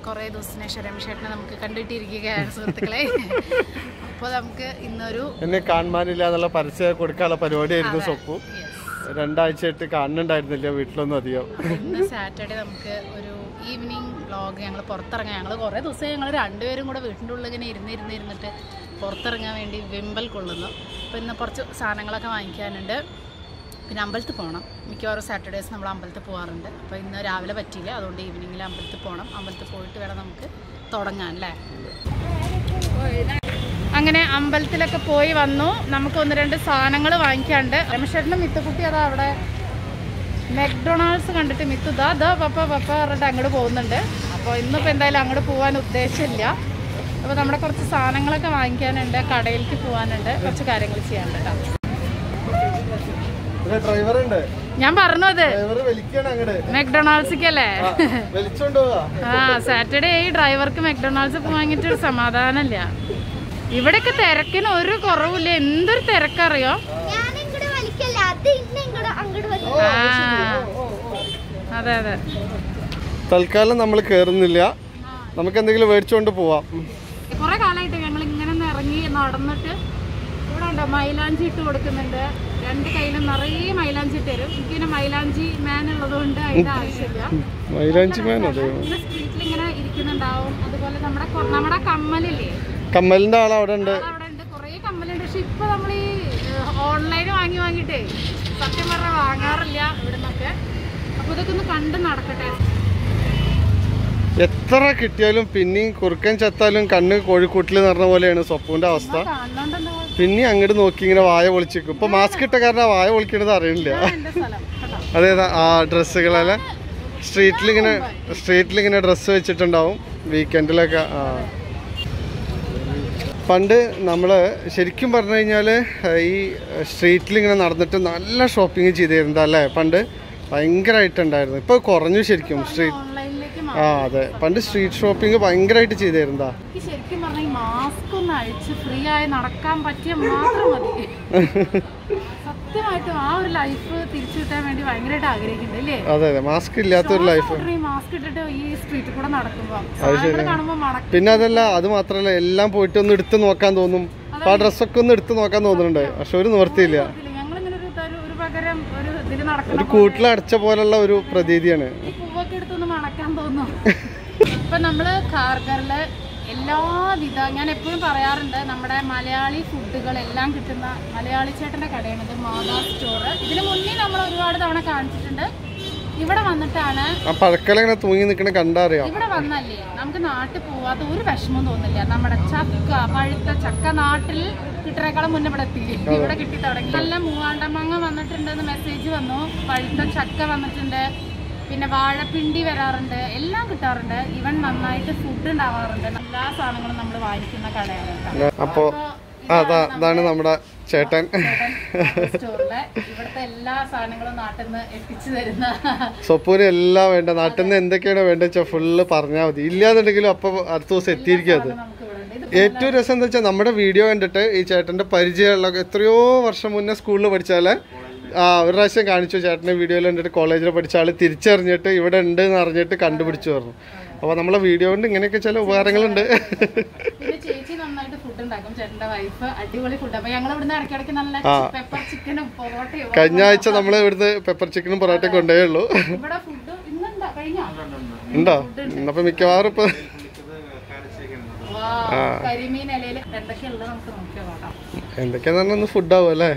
കുറേ ദിവസത്തിന് ശേഷം രമേശേട്ടനെ നമുക്ക് കണ്ടിട്ടിരിക്കുകയാണ് സുഹൃത്തുക്കളെ അപ്പോൾ നമുക്ക് ഇന്നൊരു എന്നെ കാണാനില്ല എന്നുള്ള പരസ്യം കൊടുക്കാനുള്ള പരിപാടിയായിരുന്നു സൊപ്പു yes, രണ്ടാഴ്ചയായിട്ട് കാണുന്നുണ്ടായിരുന്നില്ല വീട്ടിലൊന്നും അധികം ഇന്ന് സാറ്റർഡേ നമുക്ക് ഒരു ഈവനിങ് വ്ളോഗ് ഞങ്ങൾ പുറത്തിറങ്ങാൻ ഞങ്ങൾ കുറേ ദിവസം ഞങ്ങൾ രണ്ടുപേരും കൂടെ വീട്ടിൻ്റെ ഉള്ളിൽ ഇങ്ങനെ ഇരുന്ന് ഇരുന്ന് ഇരുന്നിട്ട് പുറത്തിറങ്ങാൻ വേണ്ടി വെമ്പൽ കൊള്ളുന്നു അപ്പോൾ ഇന്ന് കുറച്ച് സാധനങ്ങളൊക്കെ വാങ്ങിക്കാനുണ്ട് പിന്നെ അമ്പലത്തിൽ പോകണം മിക്കവാറും സാറ്റർഡേസ് നമ്മൾ അമ്പലത്തിൽ പോകാറുണ്ട് അപ്പോൾ ഇന്ന് രാവിലെ പറ്റിയില്ല അതുകൊണ്ട് ഈവനിങ്ങിൽ അമ്പലത്തിൽ പോകണം അമ്പലത്തിൽ പോയിട്ട് വേണം നമുക്ക് തുടങ്ങാൻ അല്ലേ അങ്ങനെ അമ്പലത്തിലൊക്കെ പോയി വന്നു നമുക്ക് ഒന്ന് രണ്ട് സാധനങ്ങൾ വാങ്ങിക്കാണ്ട് രമേശേട്ടനും മിത്തുക്കുട്ടി അതാ അവിടെ മെക്ഡൊണാൾഡ്സ് കണ്ടിട്ട് മിത്തു ദാ ദാ പപ്പ പപ്പ പറഞ്ഞിട്ട് അങ്ങോട്ട് പോകുന്നുണ്ട് അപ്പോൾ ഇന്നിപ്പോൾ എന്തായാലും അങ്ങോട്ട് പോകാൻ ഉദ്ദേശമില്ല അപ്പോൾ നമ്മുടെ കുറച്ച് സാധനങ്ങളൊക്കെ വാങ്ങിക്കാനുണ്ട് കടയിലേക്ക് പോകാനുണ്ട് കുറച്ച് കാര്യങ്ങൾ ചെയ്യാനുണ്ട് കേട്ടോ ഡ്രൈവർ ഉണ്ട് ഞാൻ പറഞ്ഞത് ഡ്രൈവർ വലിക്കാണ് അങ്ങട് മെക്ഡൊണാൾഡ്സിക്ക് അല്ലേ വലിച്ചോണ്ട് പോവാ ആ സാറ്റർഡേ ഈ ഡ്രൈവർക്ക് മെക്ഡൊണാൾഡ്സ് ഒക്കെ വാങ്ങിയിട്ട് ഒരു സമാധാനമില്ല ഇവിടെയൊക്കെ തിരക്കിന് ഒരു കുറവില്ല എന്തൊരു തിരക്കറിയോ ഞാൻ ഇങ്ങോട്ട് വലിക്കല്ല അത് ഇന്നെ ഇങ്ങോട്ട് അങ്ങോട്ട് വലിക്കും ആ അതെ അതെ തൽക്കാലം നമ്മൾ കേറുന്നില്ല നമുക്ക് എന്തെങ്കിലും മേടിച്ചോണ്ട് പോവാം കുറെ കാലമായിട്ട് ഞങ്ങൾ ഇങ്ങനെ ഒന്ന് ഇറങ്ങി നടന്നിട്ട് ഇവിടെ ഉണ്ടോ മൈലാഞ്ചി ഇട്ട് കൊടുക്കുന്നുണ്ട് രണ്ട് കയ്യിലും നിറയെ മൈലാഞ്ചി ഇട്ട് തരും എനിക്ക് പിന്നെ മൈലാഞ്ചി മാൻ ഉള്ളതുകൊണ്ട് അതിന്റെ ആവശ്യമില്ല മൈലാഞ്ചി മേൻ അതെ സ്ട്രീറ്റിൽ ഇങ്ങനെ ഇരിക്കുന്നുണ്ടാവും അതുപോലെ നമ്മുടെ കൊ- നമ്മുടെ കമ്മലില്ലേ കമ്മലിന്റെ ആൾ അവിടെ ഉണ്ട് അവിടെ ഉണ്ട് കുറേ കമ്മലുണ്ട് പക്ഷെ ഇപ്പൊ നമ്മൾ ഈ ഓൺലൈൻ വാങ്ങി വാങ്ങിയിട്ടേ സത്യം പറഞ്ഞാൽ വാങ്ങാറില്ല ഇവിടെ നിന്നൊക്കെ അപ്പൊ ഇതൊക്കെ ഒന്ന് കണ്ട് നടക്കട്ടെ എത്ര കിട്ടിയാലും പിന്നെയും കുറുക്കൻ ചത്താലും കണ്ണ് കോഴിക്കൂട്ടിൽ നിറഞ്ഞ പോലെയാണ് സ്വപ്പുവിന്റെ അവസ്ഥ കാണുന്നോണ്ടെന്താ പിന്നെ അങ്ങോട്ട് നോക്കി ഇങ്ങനെ വായ പൊളിച്ചിരിക്കും ഇപ്പൊ മാസ്ക് ഇട്ട കാരണം ആ വായ പൊളിക്കണത് അറിയണില്ല എന്റെ സ്ഥലം കേട്ടോ അതേതാ ആ ഡ്രസ്സുകളെല്ലാം സ്ട്രീറ്റിൽ ഇങ്ങനെ സ്ട്രീറ്റിൽ ഇങ്ങനെ ഡ്രസ്സ് വെച്ചിട്ടുണ്ടാവും വീക്കെൻഡിലൊക്കെ ആ പണ്ട് നമ്മൾ ശരിക്കും പറഞ്ഞു കഴിഞ്ഞാൽ ഈ സ്ട്രീറ്റിൽ ഇങ്ങനെ നടന്നിട്ട് നല്ല ഷോപ്പിംഗ് ചെയ്തിരുന്നത് അല്ലേ പണ്ട് ഭയങ്കരമായിട്ടുണ്ടായിരുന്നു ഇപ്പോൾ കുറഞ്ഞു ശരിക്കും സ്ട്രീറ്റ് ഓൺലൈനിലേക്ക് ആ അതെ പണ്ട് സ്ട്രീറ്റ് ഷോപ്പിംഗ് ഭയങ്കരമായിട്ട് ചെയ്തിരുന്നതാ എനിക്ക് ശരിക്കും പറഞ്ഞാൽ ഈ മാസ്ക് ഒന്ന് അഴിച്ച് ഫ്രീ ആയി നടക്കാൻ പറ്റിയ മാത്രം മതി സത്യമായിട്ടും ആ ഒരു ലൈഫ് തിരിച്ചു കിട്ടാൻ വേണ്ടി ഭയങ്കരമായിട്ട് ആഗ്രഹിക്കുന്നുണ്ട് അല്ലേ അതെ അതെ മാസ്ക് ഇല്ലാത്തൊരു ലൈഫ് ഈ മാസ്ക് ഇട്ടിട്ട് ഈ സ്ട്രീറ്റിൽ കൂടെ നടക്കുമ്പോ സാധനങ്ങൾ കാണുമ്പോ മണക്ക പിന്നെ അതല്ല അത് മാത്രമല്ല എല്ലാം പോയിട്ട് ഒന്ന് എടുത്ത് നോക്കാൻ തോന്നും അപ്പൊ ആ ഡ്രസ്സൊക്കെ ഒന്ന് എടുത്ത് നോക്കാൻ തോന്നുന്നുണ്ട് പക്ഷെ ഒരു നിവർത്തിയില്ല ഞങ്ങളിങ്ങനെ ഒരു ഒരു- ഒരു പകരം ഒരു ഇതിൽ നടക്കണം ഒരു കൂട്ടിലടച്ച പോലുള്ള ഒരു പ്രതീതിയാണ് ഈ പൂവൊക്കെ എടുത്തൊന്ന് മണക്കാൻ തോന്നും ഇപ്പൊ നമ്മള് ഖാർഗറില് എല്ലാവിധ ഞാൻ എപ്പോഴും പറയാറുണ്ട് നമ്മുടെ മലയാളി ഫുഡുകൾ എല്ലാം കിട്ടുന്ന മലയാളി ചേട്ടന്റെ കടയാണ് ഇത് മാതാ സ്റ്റോർ ഇതിന് മുന്നേ നമ്മൾ ഒരുപാട് തവണ കാണിച്ചിട്ടുണ്ട് ഇവിടെ വന്നിട്ടാണ് ആ പഴക്കല ഇങ്ങനെ തൂങ്ങി നിൽക്കണ കണ്ടറിയാം ഇവിടെ വന്നല്ലേ നമുക്ക് നാട്ടിൽ പോവാത്ത ഒരു വിഷമം തോന്നില്ല നമ്മുടെ ചക്ക പഴുത്ത ചക്ക നാട്ടിൽ കിട്ടണേക്കാളും മുന്നേ ഇവിടെ എത്തി ഇവിടെ കിട്ടി തുടങ്ങി നല്ല മൂവാണ്ടമാങ്ങ വന്നിട്ടുണ്ടെന്ന് മെസ്സേജ് വന്നു പഴുത്ത ചക്ക വന്നിട്ടുണ്ട് പിന്നെ വാഴപ്പിണ്ടി വരാറുണ്ട് എല്ലാം കിട്ടാറുണ്ട് ഇവൻ നന്നായിട്ട് ഫുഡ് ഉണ്ടാവാറുണ്ട് എല്ലാ സാധനങ്ങളും നമ്മൾ വാങ്ങിക്കുന്ന കടയാണ് കേട്ടോ അപ്പോ ആ, അതാ അതാണ് നമ്മുടെ ചേട്ടൻ സ്റ്റോറിലെ ഇവിടുത്തെ എല്ലാ സാധനങ്ങളും നാട്ടിൽ നിന്ന് എത്തിച്ചു തരുന്ന സ്വപ്പൂര് എല്ലാം വേണ്ട നാട്ടിൽ നിന്ന് എന്തൊക്കെയാണോ വേണ്ടത് വെച്ചാൽ ഫുള്ള് പറഞ്ഞാൽ മതി ഇല്ലാന്നുണ്ടെങ്കിലും അപ്പൊ അടുത്ത ദിവസം എത്തിയിരിക്കും അത് നമുക്ക് ഇവിടെ ഉണ്ട് ഇത് ഏറ്റവും രസം എന്താ വെച്ചാൽ നമ്മുടെ വീഡിയോ കണ്ടിട്ട് ഈ ചേട്ടന്റെ പരിചയമുള്ള എത്രയോ വർഷം മുന്നേ സ്കൂളിൽ പഠിച്ചാല് ആ ഒരു പ്രാവശ്യം കാണിച്ചു ചേട്ടന്റെ വീഡിയോയിൽ കണ്ടിട്ട് കോളേജിൽ പഠിച്ച ആള് തിരിച്ചറിഞ്ഞിട്ട് ഇവിടെ ഉണ്ട് എന്ന് അറിഞ്ഞിട്ട് കണ്ടുപിടിച്ചു പറഞ്ഞു അപ്പൊ നമ്മളെ വീഡിയോ കൊണ്ട് ഇങ്ങനെയൊക്കെ ചില ഉപകാരങ്ങളുണ്ട് പിന്നെ ചേച്ചി നന്നായിട്ട് ഫുഡ് ഉണ്ടാക്കും ചേട്ടന്റെ വൈഫ് അടിപൊളി ഫുഡ് അപ്പൊ ഞങ്ങൾ ഇവിടുന്ന് ഇടയ്ക്കിടയ്ക്ക് നല്ല പെപ്പർ ചിക്കനും പൊറോട്ടയും കഴിഞ്ഞ ആഴ്ച നമ്മൾ ഇവിടുന്ന് പെപ്പർ ചിക്കനും പൊറോട്ടയും കൊണ്ടേ ഉള്ളൂ ഇവിടെ ഫുഡ് ഇന്നുണ്ടാ കഴിഞ്ഞോ ഉണ്ടോ അപ്പൊ മിക്കവാറും ഇപ്പൊ വാ, കരിമീൻ ഇലയിൽ എന്തൊക്കെയുള്ളത് നമുക്ക് നോക്കി നോക്കാം എന്തൊക്കെയാന്ന് പറഞ്ഞാൽ ഒന്ന് ഫുഡാവും അല്ലേ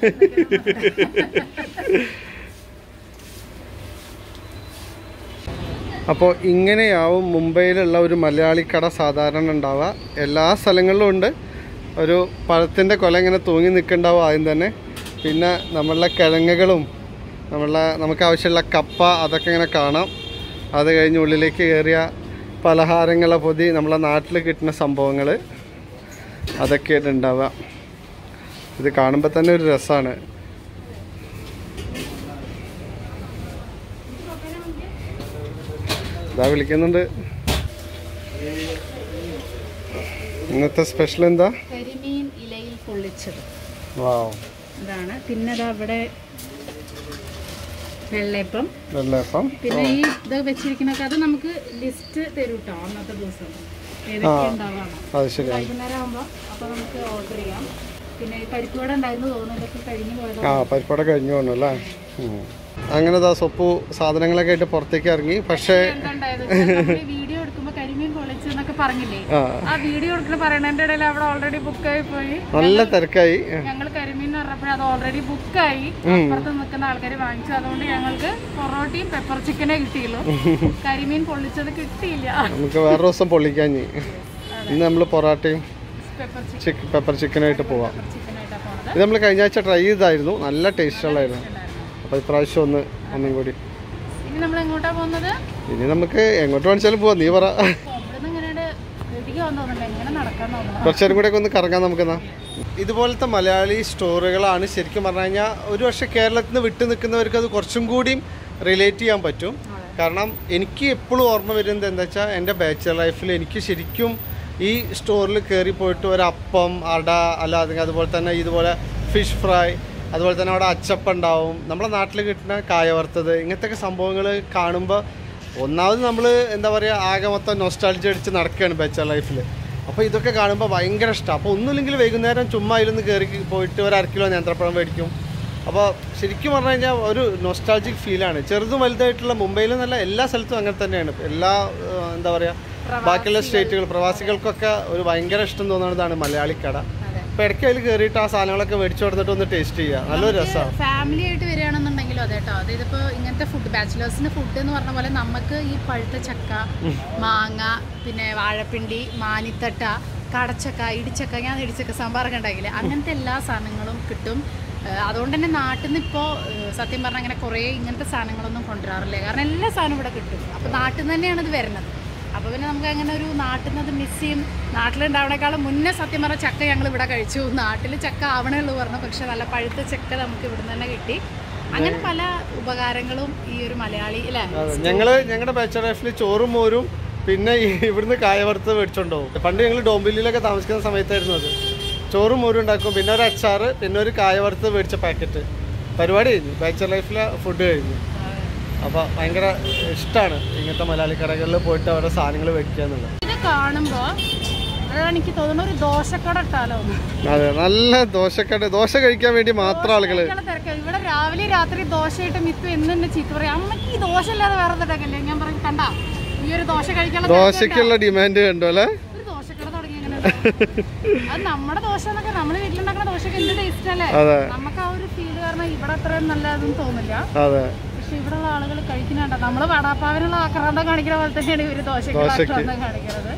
അപ്പോൾ ഇങ്ങനെയാവും മുംബൈയിലുള്ള ഒരു മലയാളി കട സാധാരണ ഉണ്ടാവുക എല്ലാ സ്ഥലങ്ങളിലും ഉണ്ട് ഒരു പഴത്തിൻ്റെ കൊല ഇങ്ങനെ തൂങ്ങി നിൽക്കുന്നുണ്ടാവും ആദ്യം തന്നെ പിന്നെ നമ്മളുടെ കിഴങ്ങുകളും നമ്മളുടെ നമുക്ക് ആവശ്യമുള്ള കപ്പ അതൊക്കെ ഇങ്ങനെ കാണാം അത് കഴിഞ്ഞ് ഉള്ളിലേക്ക് കയറിയ പലഹാരങ്ങളെ പൊതി നമ്മളെ നാട്ടിൽ കിട്ടുന്ന സംഭവങ്ങൾ അതൊക്കെയാണ് ഉണ്ടാവുക ഇത് കാണുമ്പോൾ തന്നെ ഒരു രസമാണ് ഇതാ വിളിക്കുന്നുണ്ട് ഇന്നത്തെ സ്പെഷ്യൽ എന്താ കരിമീൻ ഇലയിൽ പൊള്ളിച്ചത് വാവ് ഇതാണ് പിന്നെ അതാ ഇവിടെ വെള്ളയപ്പം വെള്ളയപ്പം പിന്നെ ഈ ഇത് വെച്ചിരിക്കുന്നൊക്കെ അത് നമുക്ക് ലിസ്റ്റ് തരും കേട്ടോ അന്നത്തെ ദിവസം ഏതൊക്കെ ഉണ്ടാവാണ് അത് ശരിയാണ് വൈകുന്നേരം ആകുമ്പോൾ അപ്പോൾ നമുക്ക് ഓർഡർ ചെയ്യാം പിന്നെ ഈ പരിപ്പ് വട ഉണ്ടായിരുന്നു തോന്നുന്നു ഇതൊക്കെ കഴിഞ്ഞ് പോയത് ആ പരിപ്പട കഴിഞ്ഞു പോകണം അല്ലേ ഉം. അങ്ങനെ ദാ സൊപ്പു സാധനങ്ങളൊക്കെ ആയിട്ട് പുറത്തേക്ക് ഇറങ്ങി പക്ഷേ എന്താണ്ടായത് വീഡിയോ എടുക്കുമ്പോൾ കരിമീൻ പൊളിച്ചു എന്നൊക്കെ പറഞ്ഞില്ലേ ആ ആ വീഡിയോ എടുക്കുന്ന പറയണതിന്റെ ഇടയിൽ അവിടെ ഓൾറെഡി ബുക്കായി പോയി നല്ല തിരക്കായി ഞങ്ങൾ കരിമീൻ എന്ന് പറഞ്ഞപ്പോൾ അത് ഓൾറെഡി ബുക്കായി അപ്പുറത്ത് നിൽക്കുന്ന ആൾക്കാർ വാങ്ങിച്ചു അതുകൊണ്ട് ഞങ്ങൾക്ക് പൊറോട്ടയും പെപ്പർ ചിക്കനേ കിട്ടിയുള്ളൂ കരിമീൻ പൊള്ളിച്ചത് കിട്ടിയില്ല നമുക്ക് വേറെ ദിവസം പൊള്ളിക്കാഞ്ഞി ഇന്ന് നമ്മൾ പൊറാട്ടയും പെപ്പർ ചിക്കൻ പെപ്പർ ചിക്കനായിട്ട് പോവാം ചിക്കനായിട്ടാണ് പോണത് ഇത് നമ്മൾ കഴിഞ്ഞ ആഴ്ച ട്രൈ ചെയ്തായിരുന്നു നല്ല ടേസ്റ്റ് ഉള്ളായിരുന്നു അപ്പോൾ ഇപ്രാവശ്യം ഒന്ന് ഒന്നും കൂടി ഇനി നമ്മൾ എങ്ങോട്ടാ പോകുന്നത് ഇനി നമുക്ക് എങ്ങോട്ട് വേണിച്ചാലും പോവാം നീ പറ ഇവിടുന്ന് ഇങ്ങനെ വീട്ടിലേക്ക് വന്നു തോന്നുന്നില്ല എങ്ങനെ നടക്കാൻ തോന്നുന്നു കുറച്ചേരും കൂടെ ഒക്കെ ഒന്ന് കറങ്ങാം നമുക്കെന്നാ ഇതുപോലത്തെ മലയാളി സ്റ്റോറുകളാണ് ശരിക്കും പറഞ്ഞു കഴിഞ്ഞാൽ ഒരു പക്ഷേ കേരളത്തിൽ നിന്ന് വിട്ടു നിൽക്കുന്നവർക്ക് അത് കുറച്ചും കൂടിയും റിലേറ്റ് ചെയ്യാൻ പറ്റും കാരണം എനിക്ക് എപ്പോഴും ഓർമ്മ വരുന്നത് എന്താ വെച്ചാൽ എൻ്റെ ബാച്ചലർ ലൈഫിൽ എനിക്ക് ശരിക്കും ഈ സ്റ്റോറിൽ കയറി പോയിട്ട് ഒരു അപ്പം അട അല്ലാതെ അതുപോലെ തന്നെ ഇതുപോലെ ഫിഷ് ഫ്രൈ അതുപോലെ തന്നെ അവിടെ അച്ചപ്പം ഉണ്ടാവും നമ്മുടെ നാട്ടിൽ കിട്ടുന്ന കായ വറുത്തത് ഇങ്ങനത്തെ സംഭവങ്ങൾ കാണുമ്പോൾ ഒന്നാമത് നമ്മൾ എന്താ പറയുക ആകെ മൊത്തം നൊസ്റ്റാൾജി അടിച്ച് നടക്കുകയാണ് ബാച്ചലർ ലൈഫിൽ അപ്പോൾ ഇതൊക്കെ കാണുമ്പോൾ ഭയങ്കര ഇഷ്ടമാണ് അപ്പോൾ ഒന്നുമില്ലെങ്കിൽ വൈകുന്നേരം ചുമ്മാ അതിലൊന്ന് കയറി പോയിട്ട് ഒരു അര കിലോ നേന്ത്രപ്പഴം മേടിക്കും അപ്പോൾ ശരിക്കും പറഞ്ഞു കഴിഞ്ഞാൽ ഒരു നൊസ്റ്റാൾജിക് ഫീലാണ് ചെറുതും വലുതായിട്ടുള്ള മുംബൈയിലും നല്ല എല്ലാ സ്ഥലത്തും അങ്ങനെ തന്നെയാണ് എല്ലാ ഏഹ്, എന്താ പറയുക ബാക്കിയുള്ള സ്റ്റേറ്റുകൾ പ്രവാസികൾക്കൊക്കെ ഒരു ഭയങ്കര ഇഷ്ടം തോന്നുന്നതാണ് മലയാളി കട അതെ അപ്പോൾ ഇടയ്ക്ക് അതിൽ കയറിയിട്ട് ആ സാധനങ്ങളൊക്കെ മേടിച്ചു കൊടുത്തിട്ട് ഒന്ന് ടേസ്റ്റ് ചെയ്യുക നല്ലൊരു രസമാണ് ഫാമിലി ആയിട്ട് വരികയാണെന്നുണ്ടെങ്കിലും അതെ കേട്ടോ അതായത് ഇപ്പോൾ ഇങ്ങനത്തെ ഫുഡ് ബാച്ചിലേഴ്സിന് ഫുഡ് എന്ന് പറഞ്ഞ പോലെ നമുക്ക് ഈ പഴുത്ത ചക്ക മാങ്ങ പിന്നെ വാഴപ്പിണ്ടി മാനിത്തട്ട കടച്ചക്ക ഇടിച്ചക്ക ഞാൻ ഇടിച്ചക്ക സാമ്പാറൊക്കെ ഉണ്ടാക്കില്ലേ അങ്ങനത്തെ എല്ലാ സാധനങ്ങളും കിട്ടും ഏഹ് അതുകൊണ്ട് തന്നെ നാട്ടിൽ നിന്ന് ഇപ്പോൾ സത്യം പറഞ്ഞാൽ അങ്ങനെ കുറേ ഇങ്ങനത്തെ സാധനങ്ങളൊന്നും കൊണ്ടുവരാറില്ല കാരണം എല്ലാ സാധനവും ഇവിടെ കിട്ടും അപ്പോൾ നാട്ടിൽ നിന്ന് തന്നെയാണ് ഇത് വരുന്നത് അപ്പോൾ പിന്നെ നമുക്ക് അങ്ങനെ ഒരു നാട്ടിൽ നിന്ന് അത് മിസ് ചെയ്യും നാട്ടിലുണ്ടാവണേക്കാളും മുന്നേ സത്യം പറഞ്ഞ ചക്ക ഞങ്ങൾ ഇവിടെ കഴിച്ചു നാട്ടിൽ ചക്ക ആവണേ ഉള്ളൂ പറഞ്ഞു പക്ഷെ നല്ല പഴുത്ത ചക്ക നമുക്ക് ഇവിടെ തന്നെ കിട്ടി അങ്ങനെ പല ഉപകാരങ്ങളും ഈ ഒരു മലയാളി അല്ലേ ഞങ്ങള് ഞങ്ങളുടെ ബാച്ചലർ ലൈഫിൽ ചോറും മോരും പിന്നെ ഈ ഇവിടുന്ന് കായ വറുത്ത് മേടിച്ചോണ്ട് പോകും പണ്ട് ഞങ്ങൾ ഡോംബില്ലിയിലൊക്കെ താമസിക്കുന്ന സമയത്തായിരുന്നു അത് ചോറും മോരും ഉണ്ടാക്കും പിന്നെ ഒരു അച്ചാറ് പിന്നെ ഒരു കായ വറുത്ത് മേടിച്ച പാക്കറ്റ് പരിപാടി കഴിഞ്ഞു ബാച്ചലർ ലൈഫിലെ ഫുഡ് കഴിഞ്ഞു അപ്പോൾ ഭയങ്കര ഇഷ്ടമാണ് ഇങ്ങനത്തെ മലയാളി കടകളിൽ പോയിട്ട് അവരുടെ സാധനങ്ങൾ മേടിക്കുക എന്നുള്ളത് ഇത് കാണുമ്പോൾ അതാണ് എനിക്ക് തോന്നുന്നു ഒരു ദോശക്കട ഇട്ടാലോ അതെ നല്ല ദോശക്കട ദോശ കഴിക്കാൻ വേണ്ടി മാത്രം ആളുകൾ ഇയാളെ തിരക്കാ. ഇവിടെ രാവിലെ രാത്രി ദോശയിട്ട് മിത്തു എന്ന് തന്നെ ചീത്ത പറയും അമ്മക്ക് ഈ ദോശ അല്ലാതെ വേറെ തിരക്കല്ലേ ഞാൻ പറയും കണ്ട ഈ ഒരു ദോശ കഴിക്കാനുള്ള തിരക്ക് കണ്ടാ?" ദോശയ്ക്കുള്ള ഡിമാൻഡ് കണ്ടു അല്ലേ ഒരു ദോശക്കട തുടങ്ങി എങ്ങനെ അത് നമ്മുടെ ദോശ എന്നൊക്കെ നമ്മുടെ വീട്ടിലുണ്ടാക്കുന്ന ദോശക്ക് എന്ത് ടേസ്റ്റ് അല്ലേ അതെ നമുക്ക് ആ ഒരു ഫീൽ കാരണം ഇവിടെ അത്രയും നല്ലതെന്ന് തോന്നില്ല അതെ പക്ഷെ ഇവിടെയുള്ള ആളുകൾ കഴിക്കുന്നുണ്ട് നമ്മള് വടാപ്പാവിനുള്ള ആക്രാന്തം കാണിക്കുന്ന പോലെ തന്നെയാണ് ഇവര് ദോശയ്ക്ക് ദോശയ്ക്ക്. ആക്രാന്തം കാണിക്കുന്നത്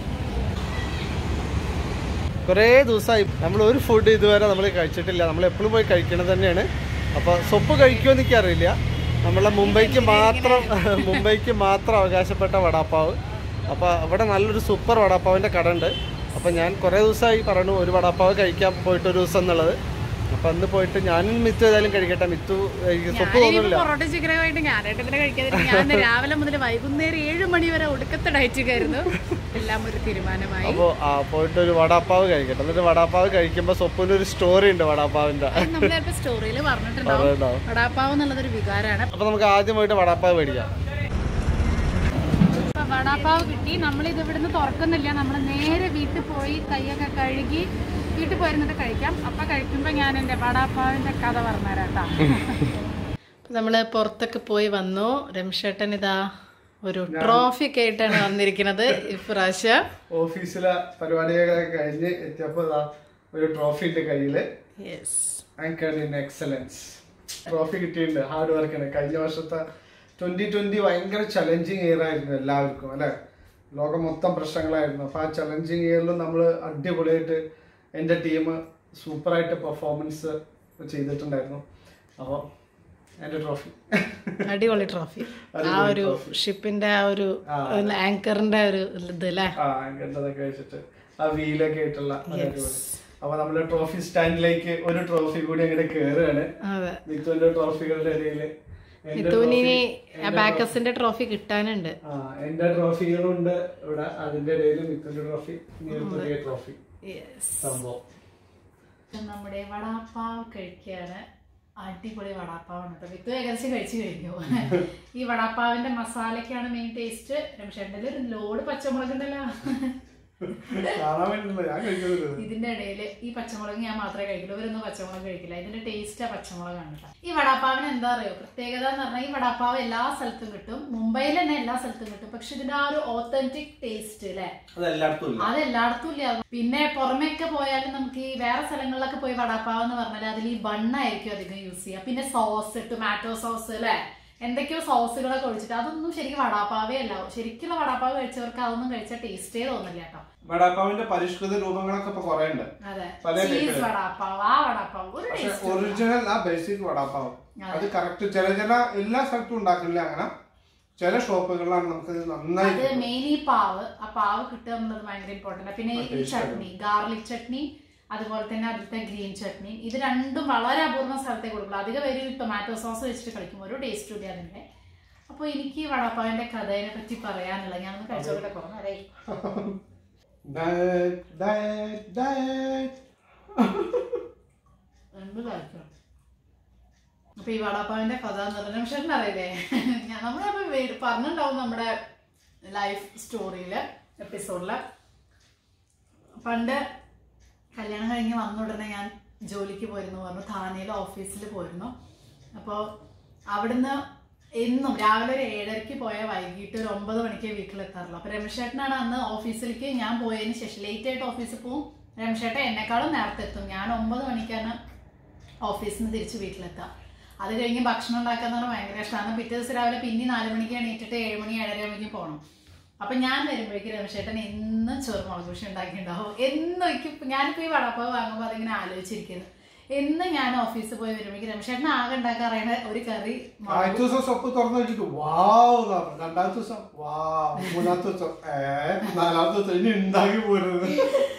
കുറേ ദിവസമായി നമ്മൾ ഒരു ഫുഡ് ഇതുവരെ നമ്മൾ കഴിച്ചിട്ടില്ല നമ്മൾ എപ്പോഴും പോയി കഴിക്കണത് തന്നെയാണ് അപ്പോൾ സൊപ്പ് കഴിക്കുമെന്ന് എനിക്കറിയില്ല നമ്മളെ മുംബൈക്ക് മാത്രം മുംബൈക്ക് മാത്രം അവകാശപ്പെട്ട വടാപ്പാവ് അപ്പോൾ ഇവിടെ നല്ലൊരു സൂപ്പർ വടാപ്പാവിൻ്റെ കട ഉണ്ട് അപ്പോൾ ഞാൻ കുറേ ദിവസമായി പറഞ്ഞു ഒരു വടാപ്പാവ് കഴിക്കാൻ പോയിട്ട് ഒരു ദിവസം എന്നുള്ളത് അപ്പോൾ അന്ന് പോയിട്ട് ഞാനും മിത്തു ഏതായാലും കഴിക്കട്ടെ മിത്തു എനിക്ക് സൊപ്പ് ഞാനിപ്പോ തോന്നുന്നില്ല പൊറോട്ട ചിക്കനുമായിട്ട് ഞാനായിട്ട് ഇതിനെ കഴിക്കാതിരിക്കും ഞാൻ രാവിലെ മുതൽ വൈകുന്നേരം ഏഴ് മണി വരെ ഒടുക്കത്തെ ഡയറ്റുകായിരുന്നു എല്ലാം ഒരു തീരുമാനമായി അപ്പോൾ ആ പോയിട്ട് ഒരു വടാപ്പാവ് കഴിക്കട്ടെ എന്നിട്ട് വടാപ്പാവ് കഴിക്കുമ്പോൾ സൊപ്പിൻ്റെ ഒരു സ്റ്റോറി ഉണ്ട് വടാപ്പാവിൻ്റെ അത് നമ്മൾ ചിലപ്പോൾ സ്റ്റോറിയിൽ പറഞ്ഞിട്ടുണ്ടാവും പറയുന്നുണ്ടാവും വടാപ്പാവ് എന്നുള്ളതൊരു വികാരമാണ് അപ്പോൾ നമുക്ക് ആദ്യം പോയിട്ട് വടാപ്പാവ് മേടിക്കാം അപ്പൊ വടാപ്പാവ് കിട്ടി നമ്മൾ ഇത് ഇവിടുന്ന് തുറക്കുന്നില്ല നമ്മൾ നേരെ വീട്ടിൽ പോയി കൈയൊക്കെ കഴുകി വീട്ടിൽ പോയിരുന്നിട്ട് കഴിക്കാം അപ്പൊ കഴിക്കുമ്പോ ഞാൻ എൻ്റെ വടാപ്പാവിന്റെ കഥ പറഞ്ഞുതരാം കേട്ടോ നമ്മൾ പുറത്തൊക്കെ പോയി വന്നു രംഷേട്ടൻ ഇതാ ഒരു ട്രോഫി ഒക്കെ ആയിട്ടാണ് വന്നിരിക്കുന്നത് ഇപ്രാവശ്യം ഓഫീസിലെ പരിപാടികളൊക്കെ കഴിഞ്ഞ് എത്തിയപ്പോൾ ഇതാ ഒരു ട്രോഫി ഉണ്ട് കയ്യില് yes anchor in excellence trophy കിട്ടിയിട്ടുണ്ട് ഹാർഡ് വർക്കിന് കഴിഞ്ഞ വർഷത്തെ ട്വന്റി ട്വന്റി ഭയങ്കര ചലഞ്ചിങ് ഇയർ ആയിരുന്നു എല്ലാവർക്കും അല്ലെ ലോകം മൊത്തം പ്രശ്നങ്ങളായിരുന്നു അപ്പൊ ആ ചലഞ്ചിങ് ഇയറിലും നമ്മൾ അടിപൊളിയായിട്ട് എൻ്റെ ടീം സൂപ്പറായിട്ട് പെർഫോമൻസ് ചെയ്തിട്ടുണ്ടായിരുന്നു അപ്പോൾ എൻ്റെ ട്രോഫി അടിപൊളി ട്രോഫി ആ ഒരു ഷിപ്പിന്റെ ആ ഒരു ആങ്കറിന്റെ ഒരു ഇത് അല്ലേ ആ അങ്ങനത്തതൊക്കെ വെച്ചിട്ട് ആ വീലൊക്കെ ആയിട്ടുള്ള ഒരു അടിപൊളി അപ്പൊ നമ്മള് ട്രോഫി സ്റ്റാൻഡിലേക്ക് ഒരു ട്രോഫി കൂടി അങ്ങനെ കേറുകയാണ് അതെ മിത്തുവിന്റെ ട്രോഫികളുടെ ഇടയില് എന്റെ മിഥുനിനി ബാക്കസിന്റെ ട്രോഫി കിട്ടാനുണ്ട് ആ എന്റെ ട്രോഫികളുണ്ട് ഇവിടെ അതിന്റെ ഇടയിൽ മിത്തുവിന്റെ ട്രോഫി ഇനി ഒരു പുതിയ ട്രോഫി യെസ് സംഭവം നമ്മുടെ വടാപ്പാവ് കഴിക്കാണ് അടിപൊളി വടാപ്പാവാണ് കേട്ടോ വിത്ത് ഏകദേശം കഴിച്ചു കഴിഞ്ഞു ഈ വടാപ്പാവിന്റെ മസാലയ്ക്കാണ് മെയിൻ ടേസ്റ്റ് രമേശേട്ടൻ്റെ ഒരു ലോഡ് പച്ചമുളക് ഉണ്ടല്ലോ കാണാൻ വേണ്ടിയില്ല ഞാൻ കഴിക്കുന്നത് ഇതിന്റെ ഇടയിൽ ഈ പച്ചമുളക് ഞാൻ മാത്രമേ കഴിക്കുള്ളൂ ഇവരൊന്നും പച്ചമുളക് കഴിക്കില്ല ഇതിന്റെ ടേസ്റ്റ് ആ പച്ചമുളകാണ് കേട്ടോ ഈ വടാപ്പാവിന് എന്താ അറിയോ പ്രത്യേകത എന്ന് പറഞ്ഞാൽ ഈ വടാപ്പാവ് എല്ലാ സ്ഥലത്തും കിട്ടും മുംബൈയിൽ തന്നെ എല്ലാ സ്ഥലത്തും കിട്ടും പക്ഷെ ഇതിന്റെ ആ ഒരു ഓത്തന്റിക് ടേസ്റ്റ് അല്ലേ അത് എല്ലായിടത്തും ഇല്ല അത് എല്ലായിടത്തും ഇല്ല പിന്നെ പുറമേയൊക്കെ പോയാലും നമുക്ക് ഈ വേറെ സ്ഥലങ്ങളിലൊക്കെ പോയി വടാപ്പാവ് എന്ന് പറഞ്ഞാൽ അതിൽ ഈ ബണ്ണായിരിക്കും അധികം യൂസ് ചെയ്യുക പിന്നെ സോസ് ടൊമാറ്റോ സോസ് അല്ലേ എന്തൊക്കെയോ സോസുകളൊക്കെ ഒഴിച്ചിട്ട് അതൊന്നും ശരിക്കും വടാപ്പാവേ അല്ല ശരിക്കുള്ള വടാപ്പാവ് കഴിച്ചവർക്ക് അതൊന്നും കഴിച്ചാൽ ടേസ്റ്റേ തോന്നില്ല കേട്ടോ വടാപ്പാവിന്റെ പരിഷ്കൃത രൂപങ്ങളൊക്കെ ഇപ്പൊ കുറെ ഉണ്ട് അതെ പല ചീസ് type വടാപ്പാവ് ആ വടാപ്പാവ് ഒരു പക്ഷെ ടേസ്റ്റ് ഒറിജിനൽ ആ ബേസിക് വടാപ്പാവ് അത് കറക്റ്റ് ചില ചില എല്ലാ സ്ഥലത്തും ഉണ്ടാക്കുന്നില്ല അങ്ങനെ ചില ഷോപ്പുകളിലാണ് നമുക്ക് ഇത് നന്നായി അത് മെയിൻ ഈ പാവ് ആ പാവ് കിട്ടുക എന്നുള്ളത് ഭയങ്കര ഇമ്പോർട്ടന്റ് പിന്നെ ഈ ചട്നി ഗാർലിക് ചട്നി അതുപോലെ തന്നെ അതിലത്തെ ഗ്രീൻ ചട്നി ഇത് രണ്ടും വളരെ അപൂർവ സ്ഥലത്തേ കൊടുക്കുള്ളൂ അധികം പേര് ഈ ടൊമാറ്റോ സോസ് വെച്ചിട്ട് കളിക്കും ഒരു ടേസ്റ്റ് ഇല്ല അതിന്റെ അപ്പൊ എനിക്ക് ഈ വടാപ്പാവിന്റെ കഥയെ പറ്റി പറയാനുള്ള ഞാനൊന്ന് കഴിച്ചോട്ടെ കുറഞ്ഞേ Diet, diet, diet. എന്ത് കഴിക്കണം അപ്പൊ ഈ വടാപ്പാവിന്റെ കഥ എന്ന് പറഞ്ഞാൽ പക്ഷേ അറിയില്ലേ ഞാൻ നമ്മളപ്പോ പറഞ്ഞിട്ടുണ്ടാവും നമ്മുടെ ലൈഫ് സ്റ്റോറിയില് എപ്പിസോഡില് പണ്ട് കല്യാണം കഴിഞ്ഞ് വന്ന ഉടനെ ഞാൻ ജോലിക്ക് പോയിരുന്നു പറഞ്ഞു ധാനയിലെ ഓഫീസിൽ പോയിരുന്നു അപ്പോൾ അവിടുന്ന് എന്നും രാവിലെ ഒരു ഏഴരയ്ക്ക് പോയാൽ വൈകിട്ട് ഒരു ഒമ്പത് മണിക്കേ വീട്ടിലെത്താറുള്ളൂ അപ്പോൾ രമേശേട്ടനാണ് അന്ന് ഓഫീസിലേക്ക് ഞാൻ പോയതിന് ശേഷം ലേറ്റ് ആയിട്ട് ഓഫീസിൽ പോവും രമേശേട്ടൻ എന്നെക്കാളും നേരത്തെ എത്തും ഞാൻ ഒമ്പത് മണിക്കാണ് ഓഫീസിൽ നിന്ന് തിരിച്ച് വീട്ടിലെത്താം അത് കഴിഞ്ഞ് ഭക്ഷണം ഉണ്ടാക്കാന്ന് പറഞ്ഞാൽ ഭയങ്കര ഇഷ്ടമാണ് പിറ്റേ ദിവസം രാവിലെ പിന്നെ നാല് മണിക്ക് എണീറ്റിട്ട് ഏഴ് മണി ഏഴര മണിക്ക് പോകണം അപ്പൊ ഞാൻ വരുമ്പോഴേക്കും രമേശേട്ടൻ എന്നും ചെറുമുളക് കൃഷി ഉണ്ടാക്കിയിട്ടുണ്ടാവും എന്നും എനിക്ക് ഞാനിപ്പോ ഈ വടപ്പാവ് വാങ്ങുമ്പോൾ അതിങ്ങനെ ആലോചിച്ചിരിക്കുന്നു എന്ന് ഞാൻ ഓഫീസിൽ പോയി വരുമ്പോഴേക്കും രമേശേട്ടൻ ആകെ ഉണ്ടാക്കാറിയുന്ന ഒരു കറി മുളക് ആദ്യത്തെ ദിവസം ഷോപ്പ് തുറന്നു വെച്ചിട്ട് വാവ് എന്ന് പറഞ്ഞു രണ്ടാമത്തെ ദിവസം വാവ് മൂന്നാമത്തെ ദിവസം ഏ നാലാമത്തെ ദിവസം ഇനി ഉണ്ടാക്കി പോരുന്നത്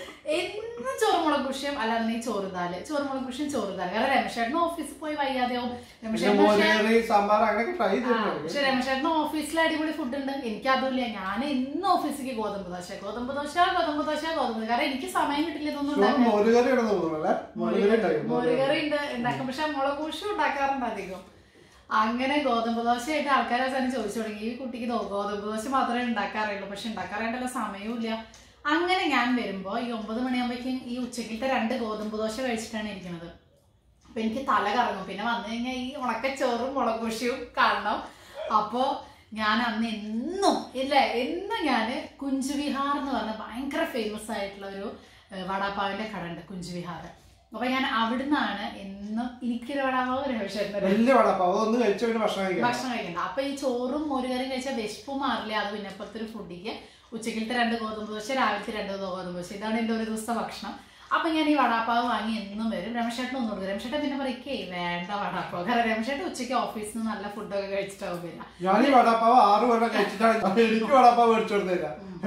എന്നും ചോറുമുളക് കൃഷിയും അല്ലാതെ ഈ ചോറുതാല് ചോറുമുളക് കൃഷിയും ചോറുതാല് കാരണം രമേശേട്ടൻ ഓഫീസിൽ പോയി വയ്യാതെയാവും പിന്നെ രമേശേട്ടൻ പക്ഷേ മോരേറി സാമ്പാർ അങ്ങനെയൊക്കെ ട്രൈ ആ, ചെയ്തിട്ടുണ്ട് പക്ഷെ രമേശേട്ടന് ഓഫീസിൽ അടിപൊളി ഫുഡ് ഉണ്ട് എനിക്ക് അതുമില്ല ഞാൻ ഇന്ന് ഓഫീസിലേക്ക് ഗോതമ്പ് ദോശ ഗോതമ്പ് ദോശ ഗോതമ്പ് ദോശ ഗോതമ്പ് ദോശ. കാരണം എനിക്ക് സമയം കിട്ടില്ല ഇതൊന്നും ഉണ്ടാക്കാൻ മോരുകറി ഇടന്ന് തോന്നുന്നല്ലേ മോരുകറി ഉണ്ടായി മോരുകറി ഉണ്ട് ഉണ്ടാക്കും പക്ഷെ മുളക് കുഷും ഉണ്ടാക്കാറുണ്ട് അധികം അങ്ങനെ ഗോതമ്പ് ദോശയായിട്ട് ആൾക്കാർ അവസാനം ചോദിച്ചു തുടങ്ങി ഈ കുട്ടിക്ക് ദോ- ഗോതമ്പ് ദോശ മാത്രമേ ഉണ്ടാക്കാറുള്ളൂ പക്ഷെ ഉണ്ടാക്കാറായിട്ടല്ല സമയവും ഇല്ല അങ്ങനെ ഞാൻ വരുമ്പോ ഈ ഒമ്പത് മണിയാകുമ്പോഴേക്കും ഈ ഉച്ചക്കിലത്തെ രണ്ട് ഗോതമ്പ് ദോശ കഴിച്ചിട്ടാണ് ഇരിക്കുന്നത് അപ്പൊ എനിക്ക് തല കറങ്ങും പിന്നെ വന്നു കഴിഞ്ഞാൽ ഈ ഉണക്കച്ചോറും മുളക് കുഷിയും കാണണം അപ്പോ ഞാൻ അന്ന് എന്നും ഇല്ല എന്നും ഞാൻ കുഞ്ചുവിഹാർ എന്ന് പറഞ്ഞ ഭയങ്കര ഫേമസ് ആയിട്ടുള്ള ഒരു ഏഹ്, വടാപ്പാവിന്റെ കട ഉണ്ട് കുഞ്ചുവിഹാർ അപ്പൊ ഞാൻ അവിടുന്നാണ് എന്നും എനിക്കൊരു വടാപ്പാവ് രമേശേട്ടൻ വലിയ വടപ്പാവ് ഒന്ന് കഴിച്ചു പിന്നെ ഭക്ഷണം കഴിക്കാം ഭക്ഷണം കഴിക്കണ്ട അപ്പൊ ഈ ചോറും മോരുകറിയും കഴിച്ചാൽ വിശപ്പ് മാറില്ല അത് പിന്നെ അപ്പുറത്തെ ഒരു ഫുഡിക്ക് ഉച്ചക്കിലത്തെ രണ്ട് ഗോതമ്പ് ദോശ രാവിലത്തെ രണ്ട് ഗോതമ്പ് ദോശ ഇതാണ് എന്റെ ഒരു ദിവസത്തെ ഭക്ഷണം അപ്പൊ ഞാൻ ഈ വടാപ്പാവ് വാങ്ങി എന്നും വരും രമേശേട്ടൻ ഒന്നും കൊടുക്കും രമേശേട്ടൻ പിന്നെ പറയിക്കേ വേണ്ട വടാപ്പാവ് കാരണം രമേശേട്ടൻ ഉച്ചയ്ക്ക് ഓഫീസിൽ നിന്ന് നല്ല ഫുഡൊക്കെ കഴിച്ചിട്ടാവും വരിക ഞാൻ ഈ വടപ്പാവ് ആറ് കൊല്ലം കഴിച്ചിട്ടാണ് എനിക്ക് വടപ്പാവ് മേടിച്ചു കൊടുത്തില്ല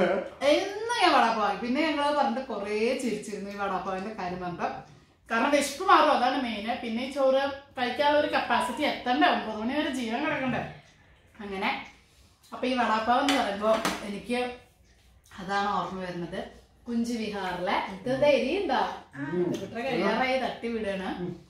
എന്നും ഞാൻ വടാപ്പാവ് വാങ്ങി. പിന്നെ ഞങ്ങൾ പറഞ്ഞിട്ട് കുറേ ചിരിച്ചിരുന്നു ഈ വടാപ്പാവിന്റെ കാര്യം പറഞ്ഞിട്ട് കാരണം വിശപ്പ് മാറും അതാണ് മെയിൻ പിന്നെ ഈ ചോറ് കഴിക്കാനുള്ള ഒരു കപ്പാസിറ്റി എത്തണ്ടേ ഒമ്പത് മണി വരെ ജീവൻ കിടക്കണ്ടേ അങ്ങനെ അപ്പൊ ഈ വടാപ്പാവ് എന്ന് പറയുമ്പോ എനിക്ക് അതാണ് ഓർമ്മ വരുന്നത് കുഞ്ചു വിഹാറിലെ ഇത് ധൈര്യണ്ടാ കഴിയാറായി തട്ടി വിടാണ്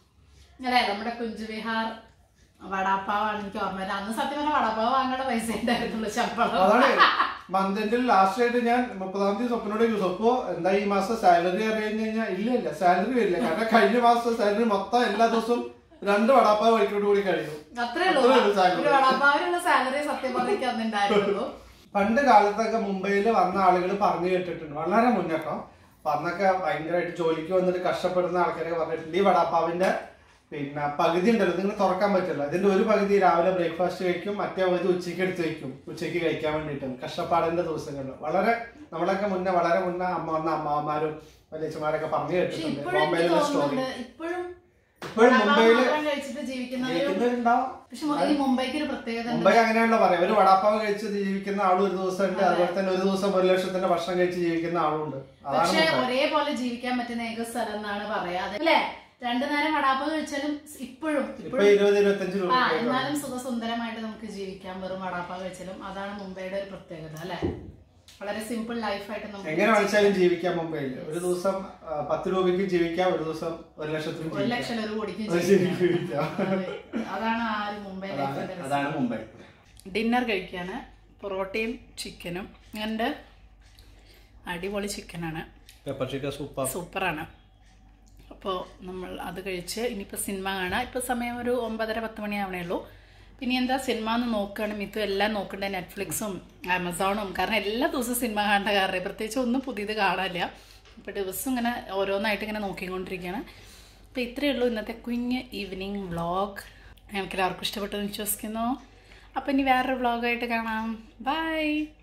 അല്ലെ നമ്മുടെ കുഞ്ചു വിഹാർ വടാപ്പാവാണ് എനിക്ക് ഓർമ്മ വരുന്നത് അന്ന് സത്യം പറഞ്ഞ വടാപ്പാവ് വാങ്ങേണ്ട പൈസ ഉണ്ടായിരുന്നുള്ളൂ ശമ്പളം അതാണ് മന്തിന്റെ ലാസ്റ്റ് ആയിട്ട് ഞാൻ മുപ്പതാം തീയതി സ്വപ്നോട് ചോദിച്ചു അപ്പോ എന്താ ഈ മാസം സാലറി അറിയാന്ന് കഴിഞ്ഞാൽ ഇല്ല ഇല്ല സാലറി വരില്ല കാരണം കഴിഞ്ഞ മാസത്തെ സാലറി മൊത്തം എല്ലാ ദിവസവും രണ്ട് വടാപ്പാവ് വഴിക്കോട് കൂടി കഴിയും അത്രേ ഉള്ളൂ അത്രേ ഉള്ളൂ salary. ഒരു വടാപ്പാവിനുള്ള സാലറി സത്യം പറഞ്ഞ അന്ന് ഉണ്ടായിരുന്നുള്ളൂ പണ്ട് കാലത്തൊക്കെ മുംബൈയിൽ വന്ന ആളുകൾ പറഞ്ഞു കേട്ടിട്ടുണ്ട് വളരെ മുന്നേറ്റം അപ്പൊ അന്നൊക്കെ ഭയങ്കരമായിട്ട് ജോലിക്ക് വന്നിട്ട് കഷ്ടപ്പെടുന്ന ആൾക്കാരെ പറഞ്ഞിട്ടുണ്ട് ഈ വടാപ്പാവിന്റെ പിന്നെ പകുതി ഉണ്ടല്ലോ നിങ്ങൾ തുറക്കാൻ പറ്റില്ല ഇതിന്റെ ഒരു പകുതി രാവിലെ ബ്രേക്ക്ഫാസ്റ്റ് കഴിക്കും മറ്റേ പകുതി ഉച്ചയ്ക്ക് എടുത്ത് വെക്കും ഉച്ചയ്ക്ക് കഴിക്കാൻ വേണ്ടിയിട്ട് കഷ്ടപ്പാടിന്റെ ദിവസങ്ങളിൽ വളരെ നമ്മളൊക്കെ മുന്നേ വളരെ മുന്നേ അമ്മ വന്ന അമ്മമാരും വലിയച്ഛന്മാരൊക്കെ പറഞ്ഞു പക്ഷെ കേട്ടിട്ടുണ്ട് ഇപ്പോഴും എനിക്ക് ബോംബെയിലെ സ്റ്റോറി തോന്നുന്നുണ്ട് ഇപ്പോഴും ഇപ്പോഴും വടാപ്പാവ് മുംബൈയില് മാത്രം കഴിച്ചിട്ട് ജീവിക്കുന്നവരും ജീവിക്കുന്നവരുണ്ടാവും പക്ഷെ മു- ഈ മുംബൈക്ക് ഒരു പ്രത്യേകത ഉണ്ട് മുംബൈ അങ്ങനെയാണല്ലോ പറയാം ഒരു വടാപ്പാവ് കഴിച്ച് ജീവിക്കുന്ന ആളും ഒരു ദിവസം ഉണ്ട് അതുപോലെ തന്നെ ഒരു ദിവസം ഒരു ലക്ഷത്തിന്റെ ഭക്ഷണം കഴിച്ച് ജീവിക്കുന്ന ആളുണ്ട് അതാണ് പക്ഷെ മുംബൈ. ഒരേപോലെ ജീവിക്കാൻ പറ്റുന്ന ഏക സ്ഥലം എന്നാണ് പറയാ അല്ലേ രണ്ടു നേരം വടാപ്പ് കഴിച്ചാലും ഇപ്പോഴും ഇപ്പൊ ഇപ്പോഴും ഇരുപത് ഇരുപത്തഞ്ച് രൂപ ആ എന്നാലും സുഖസുന്ദരമായിട്ട് നമുക്ക് ജീവിക്കാം വെറും വടാപ്പാവ് കഴിച്ചാലും അതാണ് മുംബൈയുടെ ഒരു പ്രത്യേകത അല്ലെ വളരെ സിമ്പിൾ ലൈഫായിട്ട് നമുക്ക് എങ്ങനെ വേണിച്ചാലും ജീവിക്കാം മുംബൈയിൽ ഒരു ദിവസം ആ, പത്ത് രൂപയ്ക്ക് ജീവിക്കാം ഒരു ദിവസം ഒരു ലക്ഷത്തിനും ഒരു ജീവിക്കാം ലക്ഷം ഒരു കോടിക്ക് അത് ജീവിക്കാം. ജീവിക്കാം. അതെ. അതാണ് ആ ഒരു മുംബൈ അതാണ് ലൈഫിന്റെ അതാണ് മുംബൈ ഡിന്നർ കഴിക്കാണ് പൊറോട്ടയും ചിക്കനും എൻ്റെ അടിപൊളി ചിക്കനാണ് പെപ്പർ ചിക്കൻ സൂപ്പർ സൂപ്പറാണ് അപ്പോൾ നമ്മൾ അത് കഴിച്ച് ഇനിയിപ്പോൾ സിനിമ കാണാം ഇപ്പോൾ സമയം ഒരു ഒമ്പതര പത്ത് മണിയാവണേ ഉള്ളൂ പിന്നെ എന്താ സിനിമ എന്ന് നോക്കുകയാണ് മിത്തു എല്ലാം നോക്കണ്ടേ നെറ്റ്ഫ്ലിക്സും ആമസോണും കാരണം എല്ലാ ദിവസവും സിനിമ കാണേണ്ട കാരണം പ്രത്യേകിച്ച് ഒന്നും പുതിയത് കാണാനില്ല ഇപ്പോൾ ദിവസം ഇങ്ങനെ ഓരോന്നായിട്ട് ഇങ്ങനെ നോക്കിക്കൊണ്ടിരിക്കുകയാണ് അപ്പോൾ ഇത്രയേ ഉള്ളൂ ഇന്നത്തെ കുഞ്ഞ് ഈവനിങ് വ്ളോഗ് ഞങ്ങൾക്ക് എല്ലാവർക്കും ഇഷ്ടപ്പെട്ടെന്ന് വിശ്വസിക്കുന്നു അപ്പോൾ ഇനി വേറൊരു വ്ളോഗായിട്ട് കാണാം ബൈ